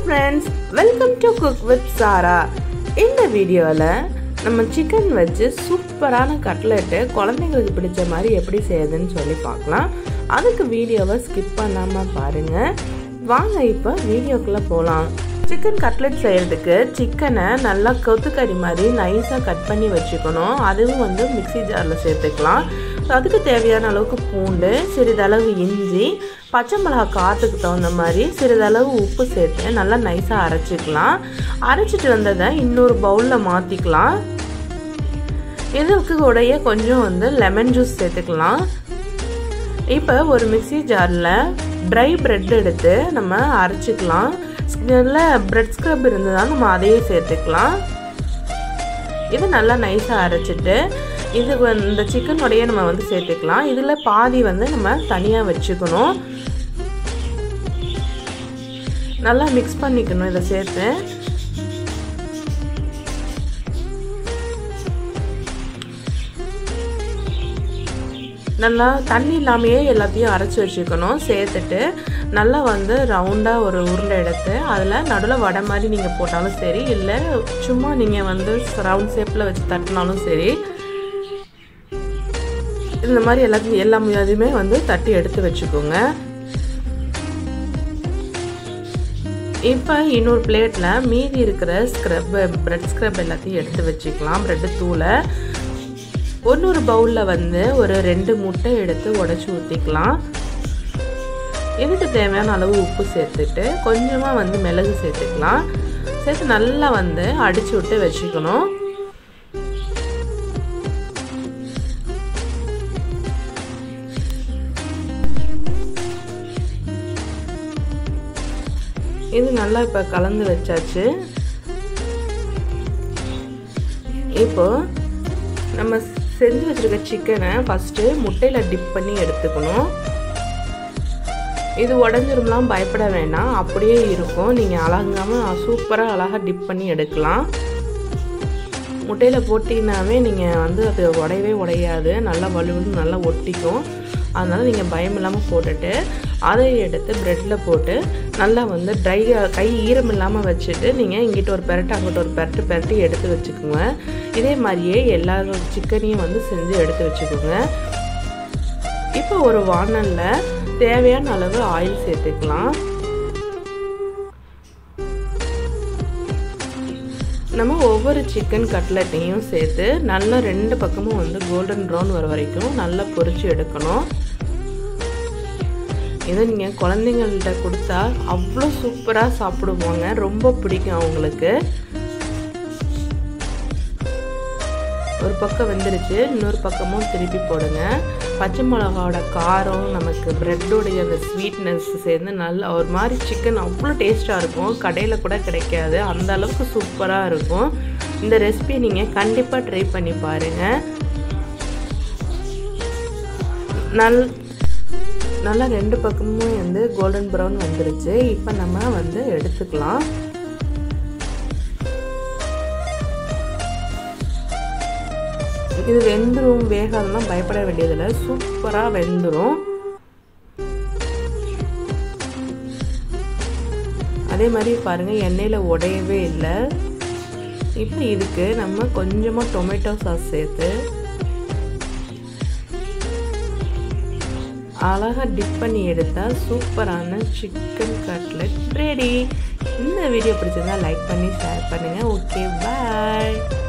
friends welcome to cook with Sara இந்த வீடியோவில் நம்ம சிக்கன் வச்சு சூப்பரான கட்லெட்டு குழந்தைங்களுக்கு பிடிச்ச மாதிரி எப்படி செய்யுதுன்னு சொல்லி பார்க்கலாம் அதுக்கு வீடியோவை ஸ்கிப் பண்ணாமல் பாருங்கள் வாங்க இப்போ வீடியோக்குள்ளே போகலாம் சிக்கன் கட்லெட் செய்கிறதுக்கு சிக்கனை நல்லா கொத்துக்கறி மாதிரி நைஸாக கட் பண்ணி வச்சுக்கணும் அதுவும் வந்து மிக்சி ஜாரில் சேர்த்துக்கலாம் அதுக்கு தேவையான அளவுக்கு பூண்டு சிறிதளவு இஞ்சி பச்சை மிளகா காற்றுக்கு தகுந்த மாதிரி சிறிதளவு உப்பு சேர்த்து நல்லா நைஸாக அரைச்சிக்கலாம் அரைச்சிட்டு வந்ததை இன்னொரு பவுலில் மாற்றிக்கலாம் இதுக்கு கூடயே கொஞ்சம் வந்து லெமன் ஜூஸ் சேர்த்துக்கலாம் இப்போ ஒரு மிக்சி ஜாரில் ட்ரை ப்ரெட் எடுத்து நம்ம அரைச்சிக்கலாம் நல்ல ப்ரெட் ஸ்க்ரப் இருந்ததுன்னா நம்ம அதையே சேர்த்துக்கலாம் இது நல்லா நைஸாக அரைச்சிட்டு இது இந்த சிக்கனோடைய நம்ம வந்து சேர்த்துக்கலாம் இதில் பாதி வந்து நம்ம தனியாக வச்சுக்கணும் நல்லா மிக்ஸ் பண்ணிக்கணும் இதை சேர்த்து நல்லா தண்ணி இல்லாமையே எல்லாத்தையும் அரைச்சி வச்சுக்கணும் சேர்த்துட்டு நல்லா வந்து ரவுண்டாக ஒரு உருண்டை எடுத்து அதில் நடுவில் வடை மாதிரி நீங்கள் போட்டாலும் சரி இல்லை சும்மா நீங்கள் வந்து ரவுண்ட் ஷேப்பில் வச்சு தட்டினாலும் சரி இந்த மாதிரி எல்லாத்தையும் எல்லா எதுவுமே வந்து தட்டி எடுத்து வச்சுக்கோங்க இப்போ இன்னொரு பிளேட்டில் மீதி இருக்கிற ஸ்க்ரப் ப்ரெட் ஸ்க்ரப் எல்லாத்தையும் எடுத்து வச்சுக்கலாம் ப்ரெட்டு தூளை ஒன்னொரு பவுலில் வந்து ஒரு ரெண்டு முட்டை எடுத்து உடச்சி ஊற்றிக்கலாம் இதுக்கு தேவையான அளவு உப்பு சேர்த்துட்டு கொஞ்சமாக வந்து மிளகு சேர்த்துக்கலாம் சேர்த்து நல்லா வந்து அடிச்சு விட்டு வச்சுக்கணும் இது நல்லா இப்போ கலந்து வச்சாச்சு இப்போ நம்ம செஞ்சு வச்சுருக்க சிக்கனை ஃபஸ்ட்டு முட்டையில் டிப் பண்ணி எடுத்துக்கணும் இது உடஞ்சிரும்லாம் பயப்பட வேண்டாம் அப்படியே இருக்கும் நீங்கள் அழகாமல் சூப்பராக அழகாக டிப் பண்ணி எடுக்கலாம் முட்டையில் போட்டிங்கனாவே நீங்கள் வந்து அது உடையவே உடையாது நல்லா வலுவலு நல்லா ஒட்டிக்கும் அதனால் நீங்கள் பயம் இல்லாமல் போட்டுட்டு அதை எடுத்து ப்ரெட்டில் போட்டு நல்லா வந்து ட்ரை கை ஈரம் இல்லாமல் வச்சுட்டு நீங்கள் இங்கிட்ட ஒரு பெரட்டு அங்கிட்ட ஒரு பெரட்டு பெரட்டி எடுத்து வச்சுக்கோங்க இதே மாதிரியே எல்லா சிக்கனையும் வந்து செஞ்சு எடுத்து வச்சுக்கோங்க இப்போ ஒரு வானலில் தேவையான அளவு ஆயில் சேர்த்துக்கலாம் நம்ம ஒவ்வொரு சிக்கன் கட்லட்டையும் சேர்த்து நல்லா ரெண்டு பக்கமும் வந்து கோல்டன் ப்ரௌன் வர வரைக்கும் நல்லா பொரிச்சு எடுக்கணும் இதை நீங்கள் குழந்தைங்கள்ட்ட கொடுத்தா அவ்வளோ சூப்பராக சாப்பிடுவாங்க ரொம்ப பிடிக்கும் அவங்களுக்கு ஒரு பக்கம் வெந்துருச்சு இன்னொரு பக்கமும் திருப்பி போடுங்க பச்சை மிளகாவோட காரம் நமக்கு ப்ரெட்டோடைய அந்த ஸ்வீட்னஸ் சேர்ந்து நல்லா ஒரு மாதிரி சிக்கன் அவ்வளோ டேஸ்ட்டாக இருக்கும் கடையில் கூட கிடைக்காது அந்த அளவுக்கு சூப்பராக இருக்கும் இந்த ரெசிபி நீங்கள் கண்டிப்பாக ட்ரை பண்ணி பாருங்கள் நல் நல்லா ரெண்டு பக்கமும் வந்து கோல்டன் ப்ரௌன் வந்துருச்சு இப்போ நம்ம வந்து எடுத்துக்கலாம் இது வெந்துடும் வேகாதெல்லாம் பயப்பட வேண்டியதில்லை சூப்பராக வெந்துடும் அதே மாதிரி பாருங்கள் எண்ணெயில் உடையவே இல்லை இப்போ இதுக்கு நம்ம கொஞ்சமாக டொமேட்டோ சாஸ் சேர்த்து அழகாக டிப் பண்ணி எடுத்தால் சூப்பரான சிக்கன் கட்லெட் ரெடி இந்த வீடியோ பிடிச்சிருந்தா லைக் பண்ணி ஷேர் பண்ணுங்கள் ஓகே பாய்